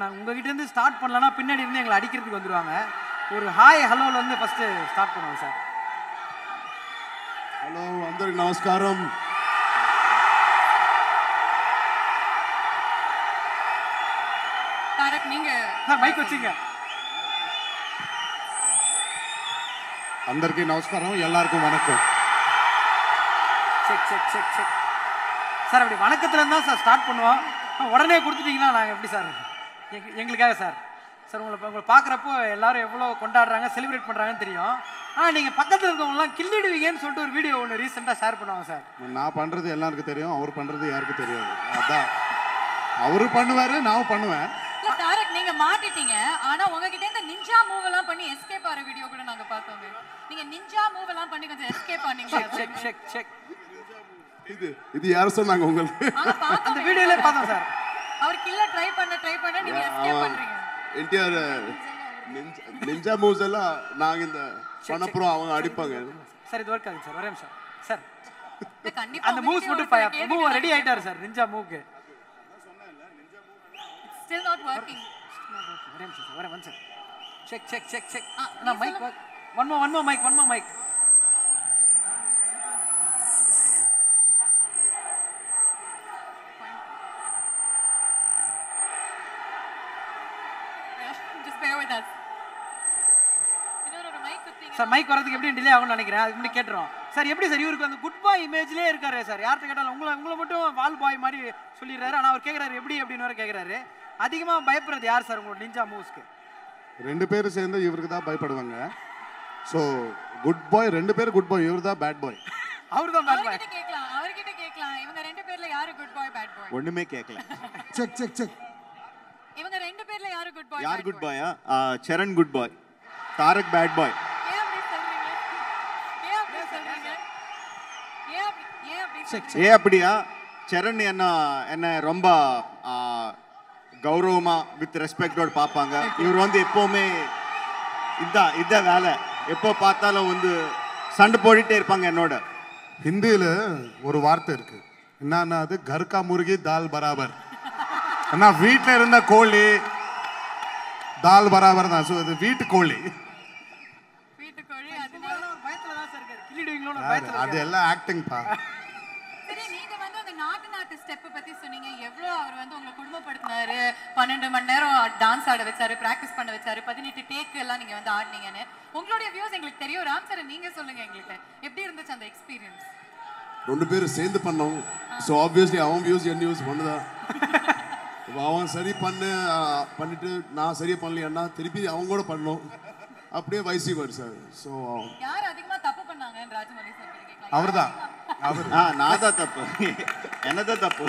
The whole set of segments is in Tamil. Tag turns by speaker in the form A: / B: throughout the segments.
A: நாங்கள் உங்ககிட்ட இருந்து ஸ்டார்ட் பண்ணலன்னா பின்னாடி இருந்து எங்களை அடிக்கிறதுக்கு வந்துருவாங்க ஒரு ஹாய் ஹலோல இருந்து ஃபர்ஸ்ட் ஸ்டார்ட் பண்ணுவோம் சார்
B: హలో అందరికి నమస్కారం
C: தாரக் நீங்க
A: சார் மைக் வச்சுங்க
B: అందరికీ నమస్కారం எல்லாருக்கும் வணக்கம்
A: check check check check sir அப்படி வணக்கத்துல இருந்தா சார் ஸ்டார்ட் பண்ணுவோம் உடனே கொடுத்துட்டீங்கன்னா நாங்கள் எப்படி சார் எங்க- எங்களுக்காக சார் சார் உங்களை உங்களை பார்க்குறப்போ எல்லாரும் எவ்வளோ கொண்டாடுறாங்க செலிப்ரேட் பண்ணுறாங்கன்னு தெரியும் ஆனால் நீங்கள் பக்கத்தில் இருக்கவங்கலாம் கிள்ளிடுவீங்கன்னு சொல்லிட்டு ஒரு வீடியோ ஒன்று ரீசெண்டாக ஷேர் பண்ணுவாங்க சார்
B: நான் பண்றது எல்லாருக்கும் தெரியும் அவர் பண்றது யாருக்கும் தெரியாது அதான் அவரு பண்ணுவாரு நான் பண்ணுவேன்
C: இல்ல தாரக் நீங்க மாட்டிட்டீங்க ஆனா உங்ககிட்ட இந்த நிஞ்சா மூவ் எல்லாம் பண்ணி எஸ்கேப் ஆற வீடியோ கூட நாங்க பார்த்தோமே நீங்க நிஞ்சா மூவ் எல்லாம் பண்ணி கொஞ்சம் எஸ்கேப் பண்ணீங்க
A: செக் செக் செக் செக்
B: இது இது யார் சொன்னாங்க உங்களுக்கு
C: ஆனா பார்த்தோம்
A: அந்த வீடியோலே பார்த்தோம் சார்
C: அவர் கில்ல ட்ரை பண்ண ட்ரை பண்ண நீங்க எஸ்கேப் பண்றீங்க
B: என்டிஆர் நிஞ்சா மூவ்ஸ் எல்லாம் நாங்க இந்த பண்ணப்புறம் அவங்க அடிப்பாங்க
A: சார் இது ஒர்க் ஆகுது சார் ஒரே நிமிஷம் சார்
C: இல்ல, கண்டிப்பா
A: அந்த மூவ்ஸ் மட்டும் மூவ் ரெடி ஆயிட்டாரு சார் நிஞ்சா மூவ்க்கு
C: ஸ்டில் நாட் வர்க்கிங்
A: ஒரே நிமிஷம் சார் ஒரே one sir check check check check
C: ஆ,
A: நான்
C: நீ
A: mic one more one more mic one more mic
C: just bear with us இன்னொரு ஒரு மைக் குத்திங்க
A: சார் மைக் வரதுக்கு எப்படி டிலே ஆகும்னு நினைக்கிறேன் அதுக்கு முன்னாடி கேட்டுரும் சார் எப்படி சார் இவருக்கு அந்த குட் பாய் இமேஜ்லேயே இருக்காரு சார் யார்கிட்ட கேட்டாலும் உங்களை உங்களை மட்டும் வால் பாய் மாதிரி சொல்லிடுறாரு ஆனால் அவர் கேட்குறாரு எப்படி அப்படின்னு வேற கேட்குறாரு அதிகமாக பயப்படுறது யார் சார் உங்களோட நிஞ்சா மூவ்ஸ்க்கு
B: ரெண்டு பேரும் சேர்ந்து இவருக்கு தான் பயப்படுவாங்க ஸோ குட் பாய் ரெண்டு பேரும் குட் பாய் இவர் தான் பேட் பாய்
A: அவர் தான் பேட் பாய்
C: அவர்கிட்ட கேட்கலாம் அவர்கிட்ட கேட்கலாம் இவங்க ரெண்டு பேர்ல யாரு குட் பாய் பேட் பாய்
D: ஒண்ணுமே கேட்கல
B: செக் செக் செக்
C: இவங்க ரெண்டு பேர்ல யாரு குட் பாய்
D: யார் குட் பாயா Charan good boy Tarak bad boy
C: ஏன் அப்படி சொல்றீங்க ஏன் அப்படி சொல்றீங்க ஏன் அப்படி ஏன் அப்படி சொல்றீங்க
D: ஏ அப்படியா சரண் என்ன என்ன ரொம்ப ஆ, கௌரவமா வித் ரெஸ்பெக்டோட பார்ப்பாங்க இவர் வந்து எப்பவுமே இதான் இதான் வேலை எப்போ பார்த்தாலும் வந்து சண்டை போட்டுட்டே இருப்பாங்க என்னோட
B: ஹிந்தியில் ஒரு வார்த்தை இருக்கு என்னன்னா அது கர்கா முருகி தால் பராபர் அண்ணா வீட்டில் இருந்த கோழி தால் பராபர் தான் ஸோ இது வீட்டு கோழி
C: வீட்டுக்கோழி அது
A: பயத்தில் தான் சார் இருக்காரு கிள்ளிடுவீங்களோன்னு
B: அது-
A: பயத்தில்
B: அது எல்லாம் ஆக்டிங் பா
C: சரி நீங்க வந்து அந்த நாட்டு நாட்டு ஸ்டெப் பத்தி சொன்னீங்க எவ்வளவு அவர் வந்து உங்களை குடும்பப்படுத்தினாரு பன்னெண்டு மணி நேரம் டான்ஸ் ஆட வச்சாரு பிராக்டிஸ் பண்ண வச்சாரு பதினெட்டு டேக் எல்லாம் நீங்க வந்து ஆடினீங்கன்னு உங்களுடைய வியூஸ் எங்களுக்கு தெரியும் ராம் சார் நீங்க சொல்லுங்க எங்களுக்கு எப்படி இருந்துச்சு அந்த எக்ஸ்பீரியன்ஸ்
E: ரெண்டு பேரும் சேர்ந்து பண்ணோம் ஸோ ஆப்வியஸ்லி அவன் வியூஸ் என் வியூஸ் ஒன்றுதான் இப்போ அவன் சரி பண்ணு ஆ, பண்ணிட்டு நான் சரியா பண்ணலையான்னா திருப்பி அவங்க கூட பண்ணோம் அப்படியே வைசி சார் ஸோ
C: யார் அதிகமா தப்பு பண்ணாங்கன்னு ராஜமௌலி சார் கிட்ட கேட்கலாம்
B: அவர் தான் அவர்
D: ஆ நான் தான் தப்பு என்னதான் தப்பு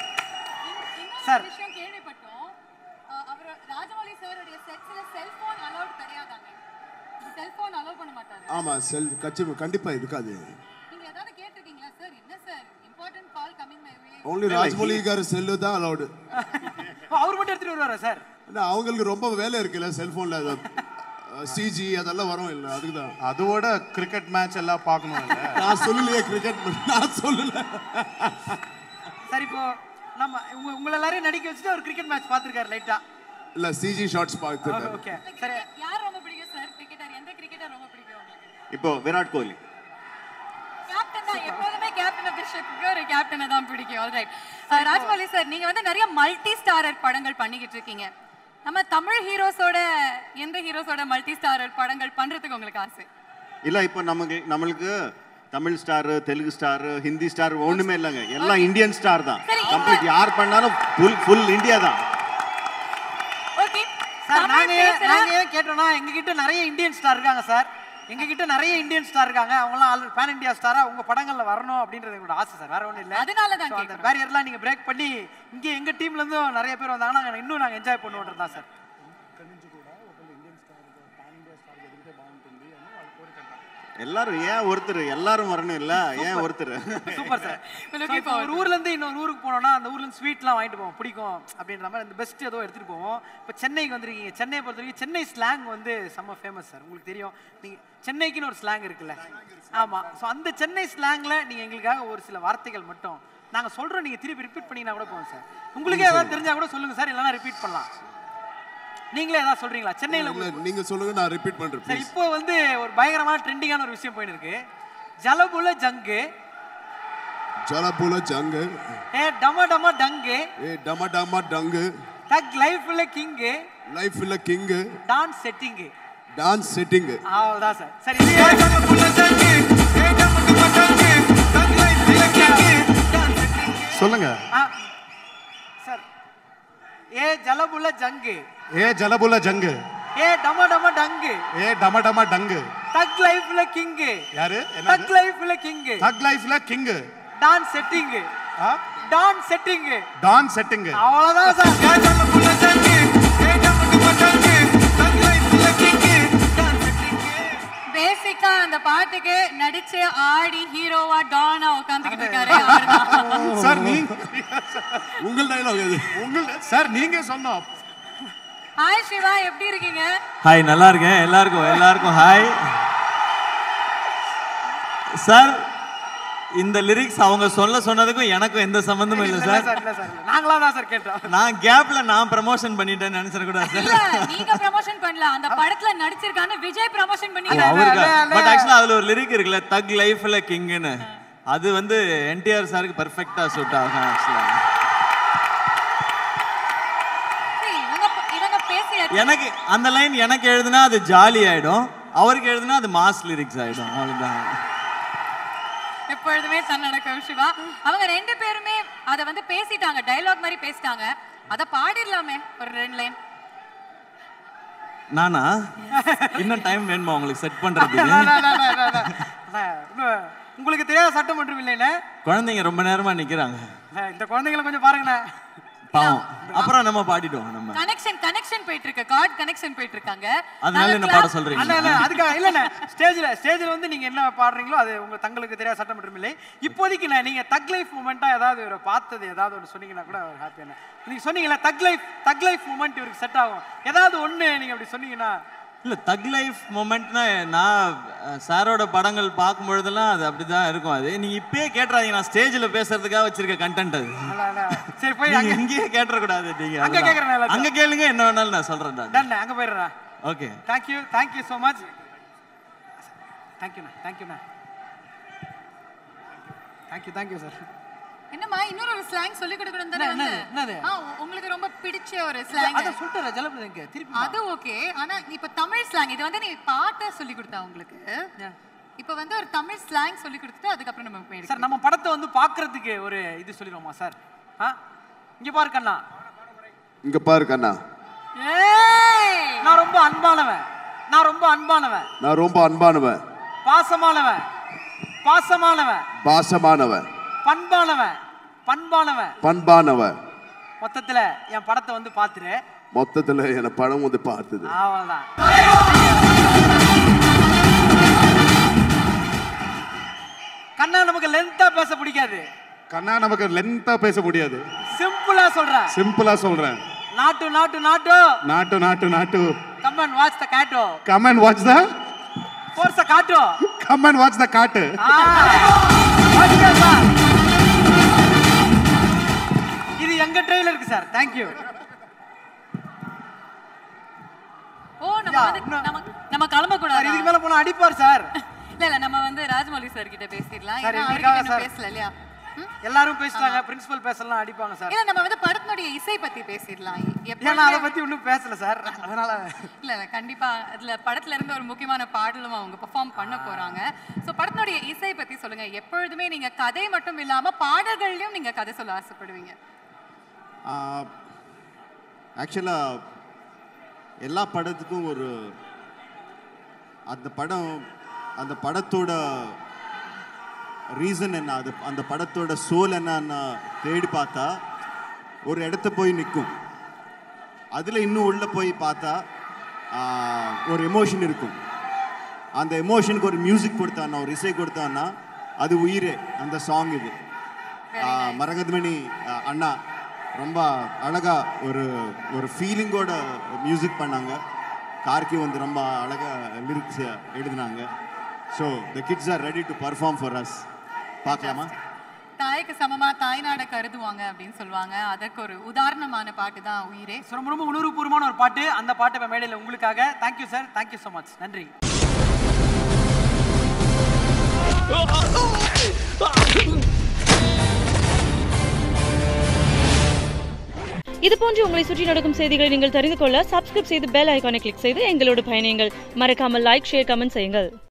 C: சார் விஷயம் கேள்விப்பட்டோம் அஹ், அவர் ராஜமௌலி சாருடைய செட்ஸ்ல செல்போன் அலௌட் கிடையாதாங்க செல்போன் அலோவ் பண்ண மாட்டாரு
E: ஆமாம் செல் கட்சி கண்டிப்பாக இருக்காது
C: நீங்க ஏதாவது கேட்டிருக்கீங்களா சார் என்ன sir important call coming my way
E: only Rajamouli கார் செல்லு தான் அலௌடு
A: அவர் மட்டும் எடுத்துட்டு வருவாரா சார்
E: அவங்களுக்கு ரொம்ப வேலை இருக்குல்ல செல்ஃபோனில் சிஜி அதெல்லாம் வரும் இல்லை அதுக்கு தான்
B: அதோட கிரிக்கெட் மேட்ச் எல்லாம் பார்க்கணும் இல்லை
E: நான் சொல்லலையே கிரிக்கெட் நான் சொல்லல
A: சார் இப்போ நம்ம உங்க உங்களை எல்லாரையும் நடிக்க வச்சுட்டு ஒரு கிரிக்கெட் மேட்ச் பார்த்துருக்காரு லைட்டா
E: இல்லை சிஜி ஷார்ட்ஸ் பார்த்துருக்கேன்
A: ஓகே சரி
C: யார் ரொம்ப பிடிக்கும் சார் கிரிக்கெட்டர் எந்த கிரிக்கெட்டர் ரொம்ப பிடிக்கும் உங்களுக்கு
D: இப்போ விராட் கோலி
C: கேப்டன் தான் எப்போதுமே கேப்டன் ஆஃப் தி ஷிப்க்கு ஒரு கேப்டனை தான் பிடிக்கும் ஆல்ரைட் ராஜ்மௌலி சார் நீங்க வந்து நிறைய மல்டி ஸ்டாரர் படங்கள் பண்ணிக்கிட்டு இருக்கீங்க நம்ம தமிழ் ஹீரோஸோட எந்த ஹீரோஸோட மல்டி ஸ்டாரர் படங்கள் பண்றதுக்கு உங்களுக்கு ஆசை
D: இல்ல இப்போ நமக்கு நம்மளுக்கு Tamil star Telugu star Hindi star ஒண்ணுமே இல்லைங்க எல்லாம் இந்தியன் ஸ்டார் தான்
C: சரி, இப்ப-
D: கம்ப்ளீட் யார் பண்ணாலும் ஃபுல் ஃபுல் இந்தியா தான்
C: ஓகே
A: சார் நாங்க ஏன்- நாங்க ஏன் கேட்டோம்னா எங்க கிட்ட நிறைய இந்தியன் ஸ்டார் இருக்காங்க சார் எங்க கிட்ட நிறைய இந்தியன் ஸ்டார் இருக்காங்க அவங்கலாம் ஆல் பேன் இந்தியா ஸ்டாரா உங்க படங்கள்ல வரணும் அப்படின்றது எங்களோட ஆசை சார் வேற ஒண்ணும் இல்ல
C: அதனால தான்
A: So, அந்த
C: கேக்குறோம்.
A: பேரியர்லாம் நீங்க பிரேக் பண்ணி இங்க எங்க டீம்ல இருந்தும் நிறைய பேர் வந்தாங்கன்னா நாங்க இன்னும் நாங்க என்ஜாய் பண்ணுவோம் தான் சார்
D: எல்லாரும் ஏன் ஒருத்தர் எல்லாரும் வரணும் இல்ல ஏன் ஒருத்தர்
A: சூப்பர் சார்
C: Looking forward
A: ஒரு ஊர்ல இருந்து இன்னொரு ஊருக்கு போனோம்னா அந்த ஊர்ல இருந்து ஸ்வீட்லாம் வாங்கிட்டு போவோம் பிடிக்கும் அப்படின்ற மாதிரி அந்த பெஸ்ட் ஏதோ எடுத்துட்டு போவோம் இப்போ சென்னைக்கு வந்திருக்கீங்க சென்னையை பொறுத்த வரைக்கும் சென்னை ஸ்லாங் வந்து செம்ம ஃபேமஸ் சார் உங்களுக்கு தெரியும் நீங்க சென்னைக்குன்னு ஒரு ஸ்லாங் இருக்குல்ல ஆமா ஸோ அந்த சென்னை ஸ்லாங்ல நீங்க எங்களுக்காக ஒரு சில வார்த்தைகள் மட்டும் நாங்க சொல்றோம் நீங்க திருப்பி ரிப்பீட் பண்ணீங்கன்னா கூட போதும் சார் உங்களுக்கே ஏதாவது தெரிஞ்சா கூட சொல்லுங்க சார் இல்லைன்னா ரிப்பீட் பண்ணலாம் நீங்களே ஏதாவது சொல்றீங்களா சென்னையில
E: இல்ல நீங்க சொல்லுங்க நான் ரிப்பீட் பண்றேன்
A: சரி
E: ப்ளீஸ்
A: இப்போ வந்து ஒரு பயங்கரமான ட்ரெண்டிங்கான ஒரு விஷயம் போயிட்டு இருக்கு ஜலபுல ஜங்கு
E: ஜலபுல ஜங்கு
A: ஏ டம டம டங்கு
E: ஏ டம டம டங்கு
A: தக் லைஃப்ல கிங்கு
E: லைஃப் இல்ல king
A: dance setting
E: dance setting
A: அவ்வளோதான் சார் சரி இது
B: சொல்லுங்க
A: ஆ, சார் ஏ ஜலபுல ஜங்கு
B: ஏ ஜலபுல ஜங்கு
A: ஏ டம டம டங்கு
B: ஏ டம டம டங்கு
A: தக் லைஃப்ல கிங்கு
B: யாரு என்ன
A: தக் லைஃப்ல கிங்கு
B: தக் லைஃப்ல king
A: dance setting dance setting
B: dance setting
A: அவ்வளோதான் சார்
C: பேசிக்கா அந்த பாட்டுக்கு நடிச்சு ஆடி ஹீரோவா டானா உட்காந்துக்கிட்டு இருக்காரு அவர்தான்.
B: சார் நீங்க
E: உங்கள் டைலாக் அது
B: உங்கள் சார் நீங்க சொன்னோம்
C: ஹாய் சிவா எப்படி இருக்கீங்க
F: ஹாய் நல்லா இருக்கேன் எல்லாருக்கும் எல்லாருக்கும் ஹாய் சார் இந்த லிரிக்ஸ் அவங்க சொல்ல சொன்னதுக்கும் எனக்கும் எந்த சம்மந்தமும் இல்லை
A: இல்ல
F: சார்
A: சார் இல்ல சார் இல்ல. நாங்களா தான் சார் கேட்டோம்
F: நான் கேப்ல நான் ப்ரமோஷன் பண்ணிட்டேன்னு நினைச்சிடக்கூடாது
C: இல்ல
F: சார்
C: நீங்க ப்ரமோஷன் பண்ணல அந்த படத்துல நடிச்சிருக்கான்னு விஜய் ப்ரமோஷன் பண்ணி
F: அவருக்கு
A: இல்ல, இல்ல.
F: பட் ஆக்சுவலா அதுல ஒரு லிரிக் இருக்குல்ல தக் லைஃப்ல கிங்னு அது வந்து என்டிஆர் சாருக்கு பர்ஃபெக்டா சூட் ஆகும் ஆக்சுவலா
C: இவங்க இவங்க பேசி
F: எனக்கு அந்த லைன் எனக்கு எழுதுனா அது ஜாலி ஆயிடும் அவருக்கு எழுதுனா அது மாஸ் லிரிக்ஸ் ஆயிடும் அவ்வளவுதான்
C: எப்பொழுதுமே தன்னடக்கம் சிவா அவங்க ரெண்டு பேருமே அத வந்து பேசிட்டாங்க டயலாக் மாதிரி பேசிட்டாங்க அத பாடிடலாமே ஒரு ரெண்டு லைன்
F: நானா இன்னும் டைம் வேணுமா உங்களுக்கு செட் பண்றதுக்கு
A: அண்ணா, அண்ணா, அண்ணா, அண்ணா, அண்ணா. அண்ணா, இன்னும் உங்களுக்கு தெரியாத சட்டம் ஒன்றும் இல்லைண்ணே
F: குழந்தைங்க ரொம்ப நேரமா நிக்கிறாங்க
A: அண்ணா, இந்த குழந்தைங்களை கொஞ்சம் பாருங்கண்ணே
F: பாவம் அப்புறம் நம்ம பாடிடுவோம் நம்ம
C: கனெக்ஷன் கனெக்ஷன் போயிட்டு இருக்கு கார்ட் கனெக்ஷன் போயிட்டு இருக்காங்க
F: அதனால என்ன பாட சொல்றீங்க
A: அண்ணா அண்ணா அதுக்காக இல்லைண்ணே ஸ்டேஜில் ஸ்டேஜில் வந்து நீங்கள் என்ன பாடுறீங்களோ அது உங்க தங்களுக்கு தெரியாத சட்டம் மற்றும் இல்லை இப்போதைக்கு நான் நீங்கள் தக் லைஃப் மூமெண்ட்டாக ஏதாவது இவரை பார்த்தது ஏதாவது ஒன்று சொன்னீங்கன்னா கூட ஹாப்பியான நீங்கள் சொன்னீங்களே தக் லைஃப் தக் லைஃப் மூமெண்ட் இவருக்கு செட் ஆகும் ஏதாவது ஒன்று நீங்கள் அப்படி சொன்னீங்கன்னா
F: இல்ல தக் லைஃப் மொமெண்ட்னா நான் அஹ், சாரோட படங்கள் பார்க்கும் பொழுதெல்லாம் அது அப்படிதான் இருக்கும் அது நீங்க இப்பயே கேட்டுறாதீங்க நான் ஸ்டேஜ்ல பேசுறதுக்காக வச்சிருக்க கண்டென்ட் அது
A: அண்ணா, அண்ணா. சரி போய்
F: நீங்க
A: அங்கே
F: இங்கேயே கேட்டுறக்கூடாது நீங்க
A: அங்க
F: அதெல்லாம்.
A: கேக்குறேன் எல்லாத்தையும்.
F: அங்க கேளுங்க என்ன வேணாலும் நான் சொல்றேன் நான்
A: டன் அங்கே போயிடுறேன்
F: okay
A: thank you thank you so much தேங்க்யூண்ணா தேங்க்யூண்ணா தேங்க்யூ தேங்க்யூ சார்
C: என்னம்மா இன்னொரு ஒரு ஸ்லாங் சொல்லி கொடுக்கணும் தானே
A: என்ன,
C: வந்து
A: என்னது?
C: ஆ, உ- உங்களுக்கு ரொம்ப பிடிச்ச ஒரு ஸ்லாங்
A: அதை சொல்லிட்டு ஜலபதிங்க திருப்பி
C: அது ஓகே ஆனா இப்ப தமிழ் ஸ்லாங் இது வந்து நீ பாட்டை சொல்லி கொடுத்தா உங்களுக்கு இப்ப வந்து ஒரு தமிழ் ஸ்லாங் சொல்லி கொடுத்துட்டு அதுக்கப்புறம் நம்ம போயிடுவோம்
A: சார் நம்ம படத்தை வந்து பார்க்கறதுக்கு ஒரு இது சொல்லிடுவோமா சார் ஆ இங்க பாரு கண்ணா
E: இங்க பாரு கண்ணா
C: ஏய்
A: நான் ரொம்ப அன்பானவன் நான் ரொம்ப அன்பானவன்
E: நான் ரொம்ப அன்பானவன்
A: பாசமானவன் பாசமானவன்
E: பாசமானவன்
A: பண்பானவன் பண்பானவன்
E: பண்பானவன்
A: மொத்தத்துல என் படத்தை வந்து பார்த்துரு
E: மொத்தத்துல என படம் வந்து பார்த்தது
A: அவ்வளவுதான் கண்ணா நமக்கு லென்த்தா பேச பிடிக்காது
B: கண்ணா நமக்கு லென்த்தா பேச முடியாது
A: சிம்பிளா சொல்றேன்
B: சிம்பிளா சொல்றேன்
A: நாட்டு நாட்டு நாட்டு
B: நாட்டு நாட்டு நாட்டு
A: கம் அண்ட் வாட்ச் த கேட்டோ
B: come and watch the
A: force காட்டோ
B: கம் அண்ட் வாட்ச் த காட்டு
A: ஓகே சார் இது எங்க ட்ரெயிலருக்கு சார் தேங்க்யூ
C: ஓ நம்ம வந்து நம்ம நம்ம கிளம்ப
A: சார்
C: கூடாது
A: இதுக்கு மேல போனா அடிப்பார் சார்
C: இல்ல இல்ல நம்ம வந்து ராஜமௌலி சார் கிட்ட பேசிடலாம்
A: சார்,
C: ஏன்னா
A: எங்களுக்காக
C: அவர்கிட்ட
A: சார்.
C: இன்னும் பேசல இல்லையா ம்?
A: எல்லாரும் பேசிட்டாங்க பிரின்சிபல் பேசலாம் அடிப்பாங்க சார்
C: இல்ல நம்ம வந்து படத்தினுடைய இசை பத்தி பேசிடலாம்
A: ஏன்னா
C: எப்பொழுதுமே-
A: அதை பத்தி இன்னும் பேசல சார் அதனால
C: இல்ல இல்ல கண்டிப்பா அதுல படத்துல இருந்து ஒரு முக்கியமான பாடலும் அவங்க பெர்ஃபார்ம் பண்ண போறாங்க சோ படத்தினுடைய இசை பத்தி சொல்லுங்க எப்பொழுதுமே நீங்க கதை மட்டும் இல்லாம பாடல்கள்லயும் நீங்க கதை சொல்ல ஆசைப்படுவீங்க
D: ஆக்சுவலாக எல்லா படத்துக்கும் ஒரு அந்த படம் அந்த படத்தோட ரீசன் என்ன அது அந்த படத்தோட சோல் என்னன்னு தேடி பார்த்தா ஒரு இடத்த போய் நிற்கும் அதில் இன்னும் உள்ளே போய் பார்த்தா ஆஹ், ஒரு எமோஷன் இருக்கும் அந்த எமோஷனுக்கு ஒரு மியூசிக் கொடுத்தான்னா ஒரு இசை கொடுத்தான்னா அது உயிரே அந்த சாங் இது ஆஹ், மரகதமணி ஆஹ், அண்ணா ரொம்ப அழகா ஒரு ஒரு ஃபீலிங்கோட மியூசிக் பண்ணாங்க கார்கி வந்து ரொம்ப அழகா லிரிக்ஸ் எழுதினாங்க so the kids are ready to perform for us பார்க்கலாமா
C: தாய்க்கு சமமா தாய்நாட கருதுவாங்க அப்படின்னு சொல்லுவாங்க அதற்கு ஒரு உதாரணமான பாட்டு தான் உயிரே
A: So, ரொம்ப ரொம்ப உணர்வுபூர்வமான ஒரு பாட்டு அந்த பாட்டு இப்போ மேடையில் உங்களுக்காக thank you sir thank you so much நன்றி
G: இது போன்று உங்களை சுற்றி நடக்கும் செய்திகளை நீங்கள் தெரிந்து கொள்ள சப்ஸ்கிரைப் செய்து பெல் ஐகானை கிளிக் செய்து எங்களோடு பயணியுங்கள் மறக்காமல் லைக் ஷேர் கமெண்ட் செய்யுங்கள்